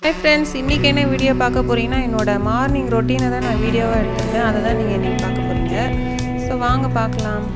hi friends இன்றைக்கி என்ன video பார்க்க போகிறீங்கன்னா என்னோட மார்னிங் ரொட்டீனை தான் நான் வீடியோவாக எடுத்திருக்கேன் அதை தான் நீங்கள் இன்றைக்கி பார்க்க போகிறீங்க ஸோ வாங்க பார்க்கலாம்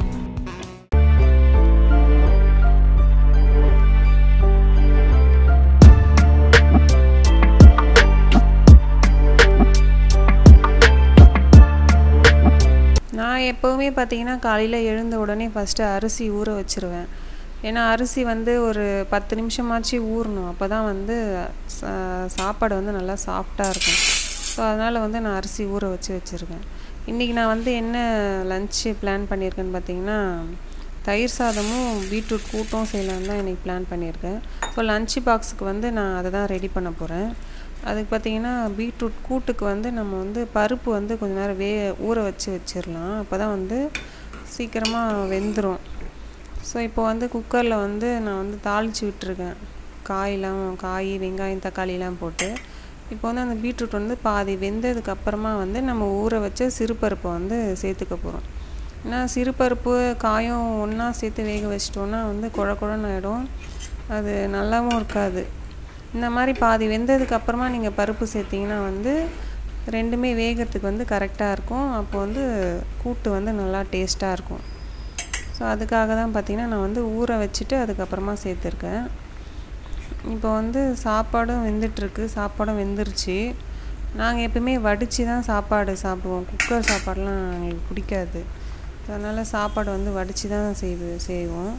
நான் எப்போவுமே பார்த்தீங்கன்னா காலையில் எழுந்த உடனே ஃபஸ்ட்டு அரிசி ஊற வச்சுருவேன் ஏன்னா அரிசி வந்து ஒரு பத்து நிமிஷமாச்சு ஊறணும் அப்போ தான் வந்து சா- சாப்பாடு வந்து நல்லா சாஃப்டாக இருக்கும் ஸோ அதனால் வந்து நான் அரிசி ஊற வச்சு வச்சுருக்கேன் இன்றைக்கி நான் வந்து என்ன லஞ்சு பிளான் பண்ணியிருக்கேன்னு பார்த்தீங்கன்னா தயிர் சாதமும் பீட்ரூட் கூட்டும் செய்யலான்னு தான் இன்றைக்கி பிளான் பண்ணியிருக்கேன் ஸோ லஞ்சு பாக்ஸுக்கு வந்து நான் அதை தான் ரெடி பண்ண போகிறேன் அதுக்கு பார்த்தீங்கன்னா பீட்ரூட் கூட்டுக்கு வந்து நம்ம வந்து பருப்பு வந்து கொஞ்ச நேரம் வே ஊற வச்சு வச்சிடலாம் அப்போ தான் வந்து சீக்கிரமாக வெந்துடும் ஸோ இப்போ வந்து குக்கரில் வந்து நான் வந்து தாளித்து விட்டுருக்கேன் காயெலாம் காய் வெங்காயம் தக்காளிலாம் போட்டு இப்போ வந்து அந்த பீட்ரூட் வந்து பாதி வெந்ததுக்கு அப்புறமா வந்து நம்ம ஊற வச்ச சிறுபருப்பை வந்து சேர்த்துக்க போகிறோம் ஏன்னா சிறுபருப்பு காயும் ஒன்றா சேர்த்து வேக வச்சிட்டோன்னா வந்து குழ குழன்னு ஆகிடும் அது நல்லாவும் இருக்காது இந்த மாதிரி பாதி வெந்ததுக்கு அப்புறமா நீங்கள் பருப்பு சேர்த்திங்கன்னா வந்து ரெண்டுமே வேகிறதுக்கு வந்து கரெக்டாக இருக்கும் அப்போ வந்து கூட்டு வந்து நல்லா டேஸ்ட்டாக இருக்கும் ஸோ அதுக்காக தான் பார்த்திங்கன்னா நான் வந்து ஊற வச்சுட்டு அதுக்கப்புறமா சேர்த்துருக்கேன் இப்போ வந்து சாப்பாடும் வெந்துட்டுருக்கு சாப்பாடும் வெந்துருச்சு நாங்கள் எப்பவுமே வடித்து தான் சாப்பாடு சாப்பிடுவோம் குக்கர் சாப்பாடெலாம் எங்களுக்கு பிடிக்காது அதனால் சாப்பாடு வந்து வடித்து தான் செய்து செய்வோம்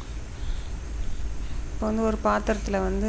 இப்போ வந்து ஒரு பாத்திரத்தில் வந்து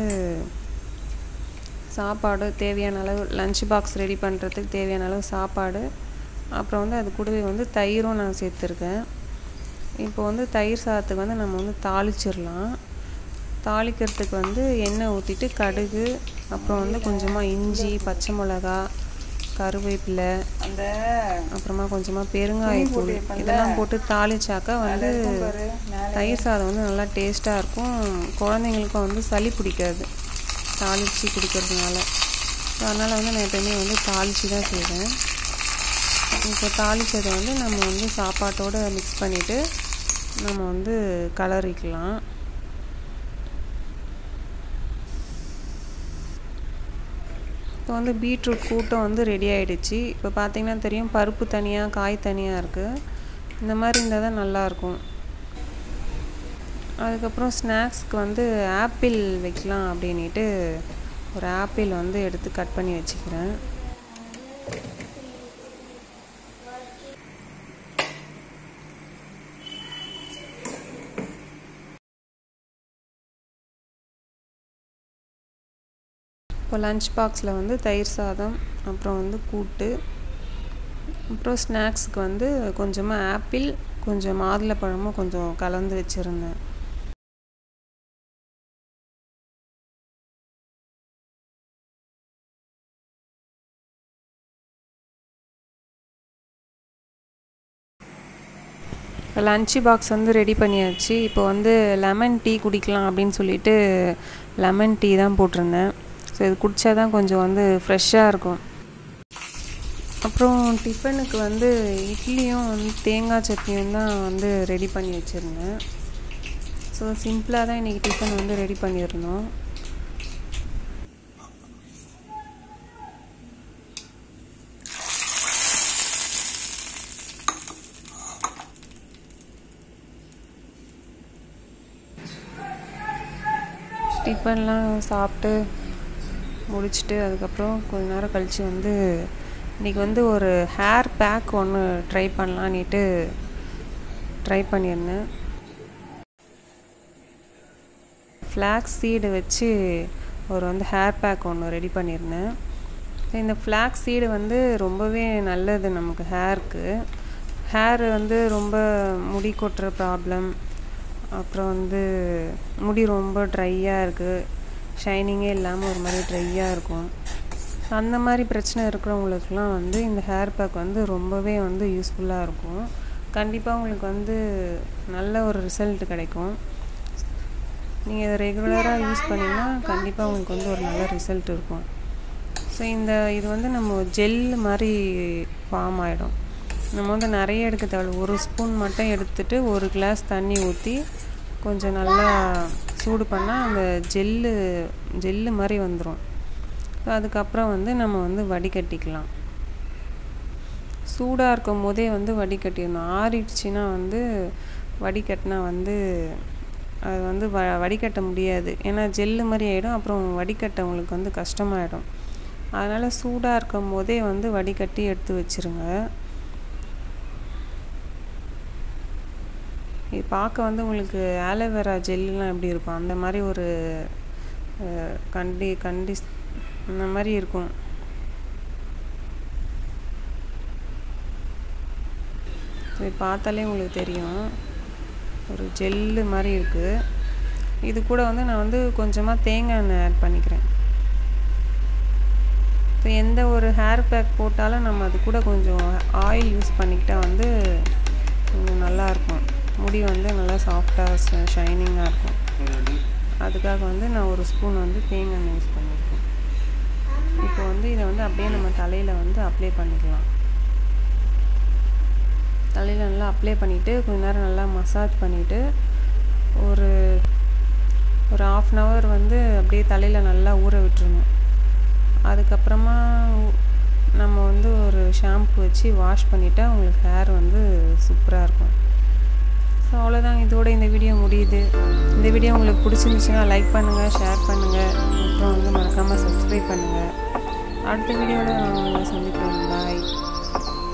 சாப்பாடு தேவையான அளவு லஞ்ச் பாக்ஸ் ரெடி பண்ணுறதுக்கு தேவையான அளவு சாப்பாடு அப்புறம் வந்து அது கூடவே வந்து தயிரும் நான் சேர்த்துருக்கேன் இப்போ வந்து தயிர் சாதத்துக்கு வந்து நம்ம வந்து தாளிச்சிடலாம் தாளிக்கிறதுக்கு வந்து எண்ணெய் ஊற்றிட்டு கடுகு அப்புறம் வந்து கொஞ்சமாக இஞ்சி பச்சை மிளகா கருவேப்பிலை அந்த அப்புறமா கொஞ்சமாக பெருங்காயத்தூள் இதெல்லாம் போட்டு தாளிச்சாக்கா வந்து தயிர் சாதம் வந்து நல்லா டேஸ்ட்டாக இருக்கும் குழந்தைங்களுக்கும் வந்து சளி பிடிக்காது தாளித்து குடிக்கிறதுனால ஸோ அதனால் வந்து நான் எப்பயுமே வந்து தாளித்து தான் செய்வேன் இப்போ தாளித்ததை வந்து நம்ம வந்து சாப்பாட்டோடு மிக்ஸ் பண்ணிவிட்டு நம்ம வந்து கலரிக்கலாம் இப்போ வந்து பீட்ரூட் கூட்டம் வந்து ரெடி ஆகிடுச்சு இப்போ பார்த்தீங்கன்னா தெரியும் பருப்பு தனியாக காய் தனியாக இருக்குது இந்த மாதிரி இருந்தால் தான் நல்லாயிருக்கும் அதுக்கப்புறம் ஸ்நாக்ஸ்க்கு வந்து ஆப்பிள் வைக்கலாம் அப்படின்ட்டு ஒரு ஆப்பிள் வந்து எடுத்து கட் பண்ணி வச்சுக்கிறேன் இப்போ லஞ்ச் பாக்ஸில் வந்து தயிர் சாதம் அப்புறம் வந்து கூட்டு அப்புறம் ஸ்நாக்ஸுக்கு வந்து கொஞ்சமாக ஆப்பிள் கொஞ்சம் மாதுளப்பழமும் கொஞ்சம் கலந்து வச்சுருந்தேன் லன்ச்சு பாக்ஸ் வந்து ரெடி பண்ணியாச்சு இப்போ வந்து லெமன் டீ குடிக்கலாம் அப்படின்னு சொல்லிட்டு லெமன் டீ தான் போட்டிருந்தேன் ஸோ இது குடித்தா தான் கொஞ்சம் வந்து ஃப்ரெஷ்ஷாக இருக்கும் அப்புறம் டிஃபனுக்கு வந்து இட்லியும் வந்து தேங்காய் சட்னியும் தான் வந்து ரெடி பண்ணி வச்சுருந்தேன் ஸோ சிம்பிளாக தான் இன்றைக்கி டிஃபன் வந்து ரெடி பண்ணியிருந்தோம் டிஃபன்லாம் சாப்பிட்டு முடிச்சுட்டு அதுக்கப்புறம் கொஞ்ச நேரம் கழித்து வந்து இன்றைக்கி வந்து ஒரு ஹேர் பேக் ஒன்று ட்ரை பண்ணலான்ட்டு ட்ரை பண்ணியிருந்தேன் ஃப்ளாக்ஸ் சீடு வச்சு ஒரு வந்து ஹேர் பேக் ஒன்று ரெடி பண்ணியிருந்தேன் இந்த ஃப்ளாக்ஸ் சீடு வந்து ரொம்பவே நல்லது நமக்கு ஹேருக்கு ஹேர் வந்து ரொம்ப முடி கொட்டுற ப்ராப்ளம் அப்புறம் வந்து முடி ரொம்ப ட்ரையாக இருக்குது ஷைனிங்கே இல்லாமல் ஒரு மாதிரி ட்ரையாக இருக்கும் அந்த மாதிரி பிரச்சனை இருக்கிறவங்களுக்குலாம் வந்து இந்த ஹேர் பேக் வந்து ரொம்பவே வந்து யூஸ்ஃபுல்லாக இருக்கும் கண்டிப்பாக உங்களுக்கு வந்து நல்ல ஒரு ரிசல்ட் கிடைக்கும் நீங்கள் இதை ரெகுலராக யூஸ் பண்ணிங்கன்னா கண்டிப்பாக உங்களுக்கு வந்து ஒரு நல்ல ரிசல்ட் இருக்கும் ஸோ இந்த இது வந்து நம்ம ஜெல் மாதிரி ஃபார்ம் ஆகிடும் நம்ம வந்து நிறைய எடுக்க தேவையில்ல ஒரு ஸ்பூன் மட்டும் எடுத்துட்டு ஒரு கிளாஸ் தண்ணி ஊற்றி கொஞ்சம் நல்லா சூடு பண்ணால் அந்த ஜெல்லு ஜெல்லு மாதிரி வந்துடும் ஸோ அதுக்கப்புறம் வந்து நம்ம வந்து வடிகட்டிக்கலாம் சூடாக இருக்கும் போதே வந்து வடிகட்டிடணும் ஆறிடுச்சுன்னா வந்து வடிகட்டினா வந்து அது வந்து வ வடிகட்ட முடியாது ஏன்னா ஜெல்லு மாதிரி ஆகிடும் அப்புறம் வடிகட்ட உங்களுக்கு வந்து கஷ்டமாயிடும் அதனால் சூடாக இருக்கும் போதே வந்து வடிகட்டி எடுத்து வச்சுருங்க இது பார்க்க வந்து உங்களுக்கு ஆலோவேரா ஜெல்லாம் எப்படி இருக்கும் அந்த மாதிரி ஒரு கண்டி கண்டிஸ் இந்த மாதிரி இருக்கும் இது பார்த்தாலே உங்களுக்கு தெரியும் ஒரு ஜெல்லு மாதிரி இருக்குது இது கூட வந்து நான் வந்து கொஞ்சமாக தேங்காய் எண்ணெய் ஆட் பண்ணிக்கிறேன் ஸோ எந்த ஒரு ஹேர் பேக் போட்டாலும் நம்ம அது கூட கொஞ்சம் ஆயில் யூஸ் பண்ணிக்கிட்டால் வந்து கொஞ்சம் நல்லாயிருக்கும் முடி வந்து நல்லா சாஃப்டாக ஷைனிங்காக இருக்கும் அதுக்காக வந்து நான் ஒரு ஸ்பூன் வந்து தேங்காய் எண்ணெய் யூஸ் பண்ணியிருக்கேன் இப்போ வந்து இதை வந்து அப்படியே நம்ம தலையில் வந்து அப்ளை பண்ணிக்கலாம் தலையில் நல்லா அப்ளை பண்ணிவிட்டு கொஞ்ச நேரம் நல்லா மசாஜ் பண்ணிவிட்டு ஒரு ஒரு ஆஃப் அன் ஹவர் வந்து அப்படியே தலையில் நல்லா ஊற விட்டுருணும் அதுக்கப்புறமா நம்ம வந்து ஒரு ஷாம்பு வச்சு வாஷ் பண்ணிட்டா உங்களுக்கு ஹேர் வந்து சூப்பராக இருக்கும் ஸோ அவ்வளோதான் இதோட இந்த வீடியோ முடியுது இந்த வீடியோ உங்களுக்கு பிடிச்சிருந்துச்சுன்னா லைக் பண்ணுங்கள் ஷேர் பண்ணுங்கள் அப்புறம் வந்து மறக்காமல் சப்ஸ்கிரைப் பண்ணுங்கள் அடுத்த வீடியோவில் நான் உங்களை சந்திக்கிறேன் பாய்